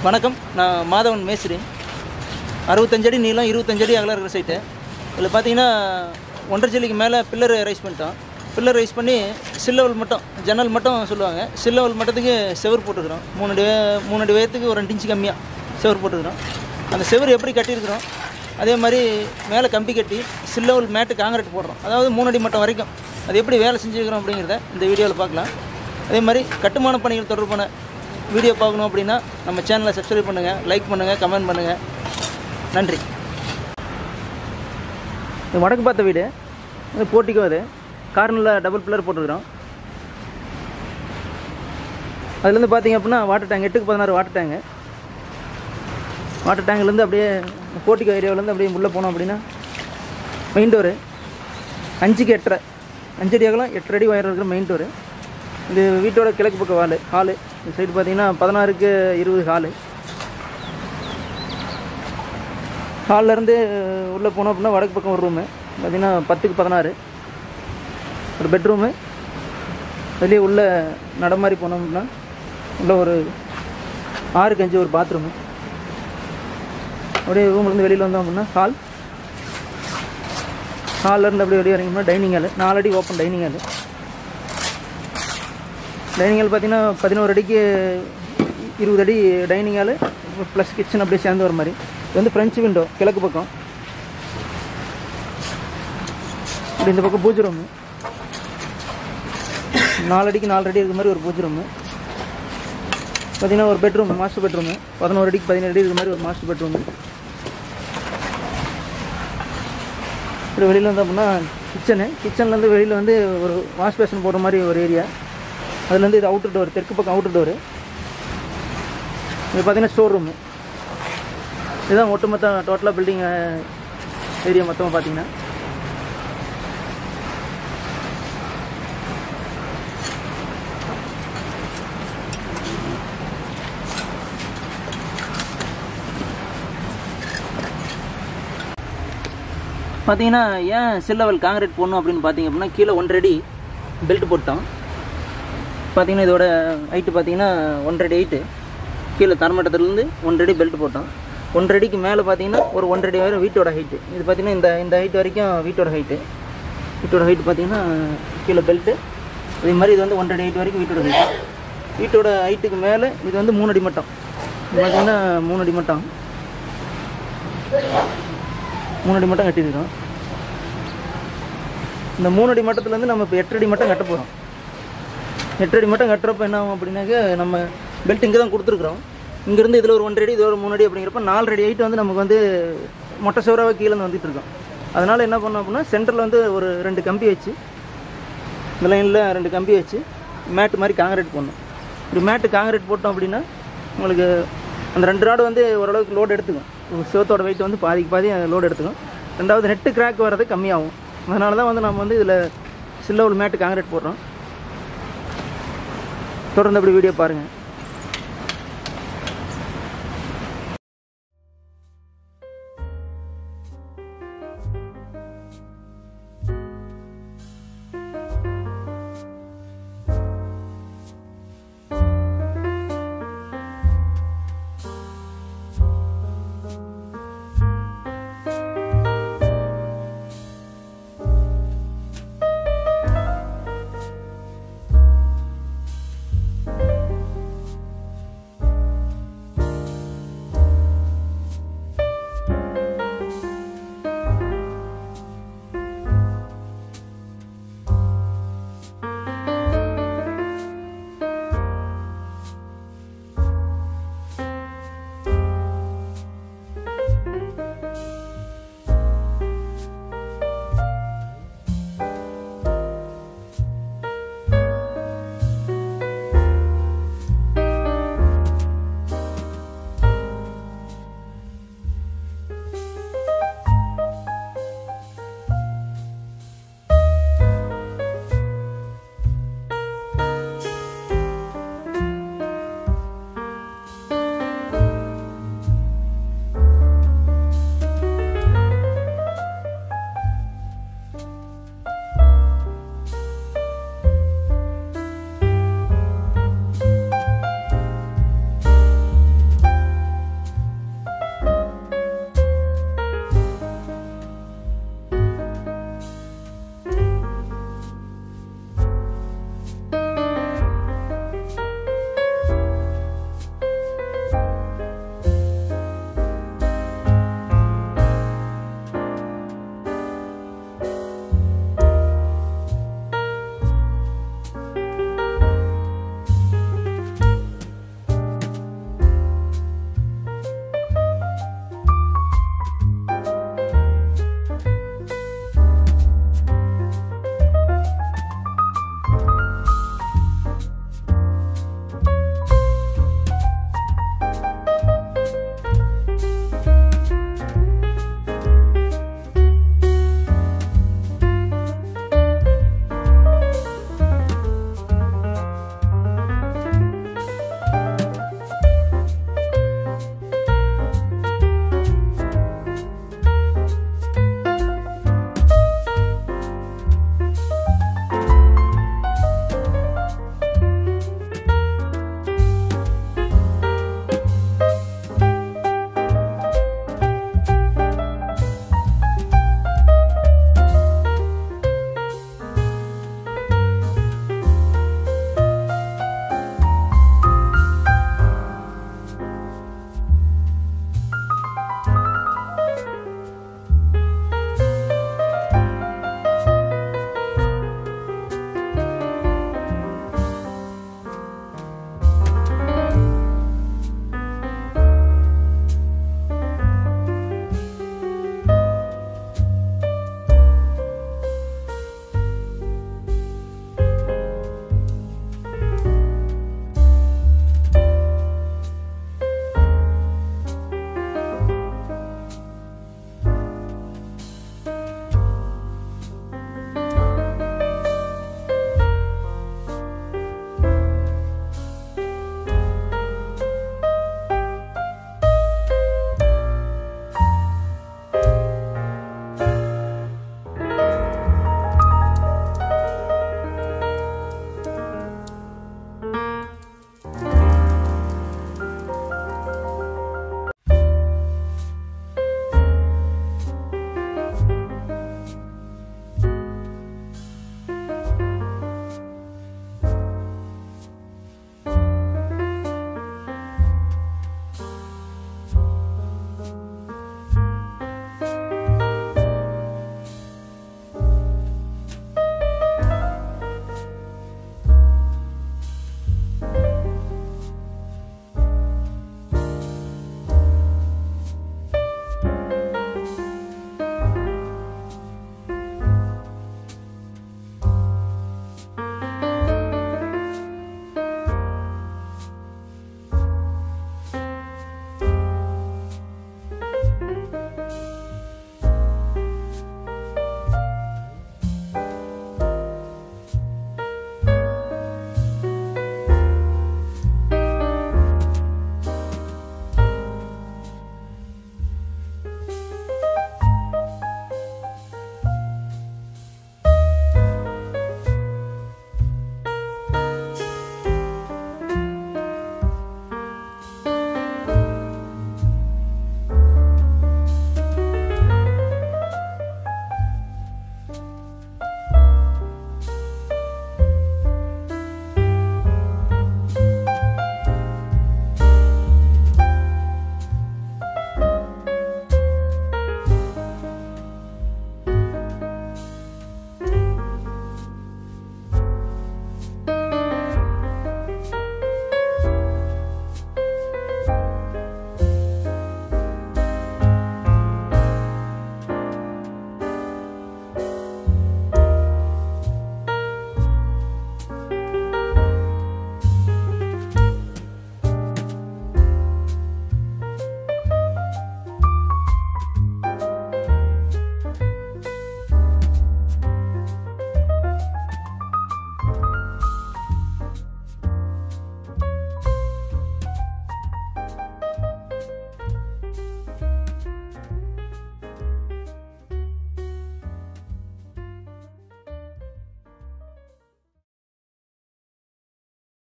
வணக்கம் நான் மாதவன் மேஸ்திரி அறுபத்தஞ்சடி நீளம் இருபத்தஞ்சடி அகலம் இருக்கிற சைட்டு இதில் பார்த்தீங்கன்னா ஒன்றரை ஜல்லிக்கு மேலே பில்லர் ரைஸ் பண்ணிட்டோம் பில்லர் ரைஸ் பண்ணி சில்லவல் மட்டும் ஜன்னல் மட்டும் சொல்லுவாங்க சில்லவல் மட்டத்துக்கு செவர் போட்டுக்கிறோம் மூணு அடி வே- மூணு அடி உயரத்துக்கு ஒரு ரெண்டு இன்ச்சு கம்மியாக செவர் போட்டுக்கிறோம் அந்த செவர் எப்படி கட்டியிருக்கிறோம் அதே மாதிரி மேலே கம்பி கட்டி சில்லவல் மேட்டு காங்கிரீட் போடுறோம் அதாவது மூணு அடி மட்டம் வரைக்கும் அது எப்படி வேலை செஞ்சுக்கிறோம் அப்படிங்கிறத இந்த வீடியோவில் பார்க்கலாம் அதே மாதிரி கட்டுமான பணிகள் தொடர்பான வீடியோ பார்க்கணும் அப்படின்னா நம்ம சேனலை சப்ஸ்கிரைப் பண்ணுங்கள் லைக் பண்ணுங்கள் கமெண்ட் பண்ணுங்கள் நன்றி இது வடக்கு பார்த்த வீடு இது போட்டிக்கோ அது கார்னரில் டபுள் பில்லர் போட்டுருக்குறோம் அதுலேருந்து பார்த்தீங்க அப்படின்னா வாட்டர் டேங்க் எட்டுக்கு பதினாறு வாட்டர் டேங்கு வாட்டர் டேங்க்லேருந்து அப்படியே போட்டிக்கோ ஏரியாவிலேருந்து அப்படியே உள்ளே போனோம் அப்படின்னா மெயின் டோரு அஞ்சுக்கு எட்டரை அஞ்சடி அகலம் எட்டரை அடி உயரம் இருக்கிற மெயின் டோரு இது வீட்டோட கிழக்கு பக்கம் வால் ஹாலு இந்த சைடு பார்த்தீங்கன்னா பதினாறுக்கு இருபது ஹாலு ஹால்லேருந்து உள்ளே போனோம் அப்படின்னா வடக்கு பக்கம் ஒரு ரூமு பார்த்தீங்கன்னா பத்துக்கு பதினாறு ஒரு பெட்ரூமு வெளியே உள்ள நட மாதிரி போனோம் அப்படின்னா உள்ள ஒரு ஆறுக்கு அஞ்சு ஒரு பாத்ரூமு அப்படியே ரூம்லேருந்து வெளியில் வந்தோம் அப்படின்னா ஹால் ஹால்லேருந்து அப்படியே வெளியே இறங்கினோம்னா டைனிங் ஹால் நாலு அடி open dining hall dining hall பார்த்தீங்கன்னா பதினோரு அடிக்கு இருபது அடி டைனிங் ஹாலு ப்ளஸ் கிச்சன் அப்படியே சேர்ந்து வர மாதிரி இது வந்து ஃப்ரெஞ்சு விண்டோ கிழக்கு பக்கம் அப்படி இந்த பக்கம் பூஜை ரூமு நாலு அடிக்கு நாலு அடி இருக்கிற மாதிரி ஒரு பூஜை ரூமு பார்த்தீங்கன்னா ஒரு பெட்ரூம் மாஸ்டர் பெட்ரூமு பதினோரு அடிக்கு பதினேழு அடி இருக்கிற மாதிரி ஒரு மாஸ்டர் பெட்ரூமு இப்படி வெளியில் வந்து அப்படின்னா கிச்சனு கிச்சன்லேருந்து வெளியில் வந்து ஒரு வாஷ் பேஷன் போடுற மாதிரி ஒரு ஏரியா அதுலேருந்து இது அவுட்டர் டோர் தெற்கு பக்கம் அவுட்டர் டோரு இது பார்த்தீங்கன்னா ஸ்டோர் ரூமு இதுதான் ஒட்டுமொத்த டோட்டலாக பில்டிங் ஏரியா மொத்தமாக பார்த்தீங்கன்னா பார்த்தீங்கன்னா ஏன் சில்லவல் காங்கிரீட் போடணும் அப்படின்னு பார்த்தீங்க அப்படின்னா கீழே ஒன்றரை அடி பெல்ட் போட்டோம் பார்த்தீங்கன்னா இதோட ஹைட்டு பார்த்தீங்கன்னா ஒன்றரை அடி ஹைட்டு கீழே தரமட்டத்துலேருந்து ஒன்றரை அடி பெல்ட் போட்டோம் ஒன்றரை அடிக்கு மேலே பார்த்தீங்கன்னா ஒரு ஒன்றரை அடி வரை வீட்டோட ஹைட்டு இது பார்த்தீங்கன்னா இந்த இந்த ஹைட் வரைக்கும் வீட்டோட ஹைட்டு வீட்டோட ஹைட் பார்த்தீங்கன்னா கீழே பெல்ட்டு அதே மாதிரி இது வந்து ஒன்றரை ஹைட் வரைக்கும் வீட்டோட ஹைட்டு வீட்டோட ஹைட்டுக்கு மேலே இது வந்து மூணு அடி மட்டம் இது பார்த்தீங்கன்னா மூணு அடி மட்டம் மூணு அடி மட்டம் கட்டியிருக்கோம் இந்த மூணு அடி மட்டத்துலேருந்து நம்ம இப்போ எட்டு அடி மட்டம் கட்ட போகிறோம் எட்டு அடி மட்டம் கட்டுறப்ப என்ன ஆகும் அப்படின்னாக்க நம்ம பெல்ட் இங்கே தான் கொடுத்துருக்குறோம் இங்கேருந்து இதில் ஒரு ஒன்றரை அடி இதில் ஒரு மூணு அடி அப்படிங்கிறப்ப நாலு அடி ஹைட் வந்து நமக்கு வந்து மொட்டை சோறாக கீழே இருந்து வந்துட்டு இருக்கோம் அதனால் என்ன பண்ணோம் அப்படின்னா சென்டரில் வந்து ஒரு ரெண்டு கம்பி வச்சு இந்த லைனில் ரெண்டு கம்பி வச்சு மேட்டு மாதிரி காங்கிரீட் போடணும் இப்படி மேட்டு காங்கிரீட் போட்டோம் அப்படின்னா உங்களுக்கு அந்த ரெண்டு ராடு வந்து ஓரளவுக்கு லோடு எடுத்துக்கும் சிவத்தோட வெயிட் வந்து பாதிக்கு பாதி லோடு எடுத்துக்கும் ரெண்டாவது நெட்டு கிராக் வர்றது கம்மியாகும் அதனால தான் வந்து நம்ம வந்து இதில் சில்லவுல் மேட்டு காங்கிரீட் போடுறோம் தொடர்ந்து அப்படி வீடியோ பாருங்கள்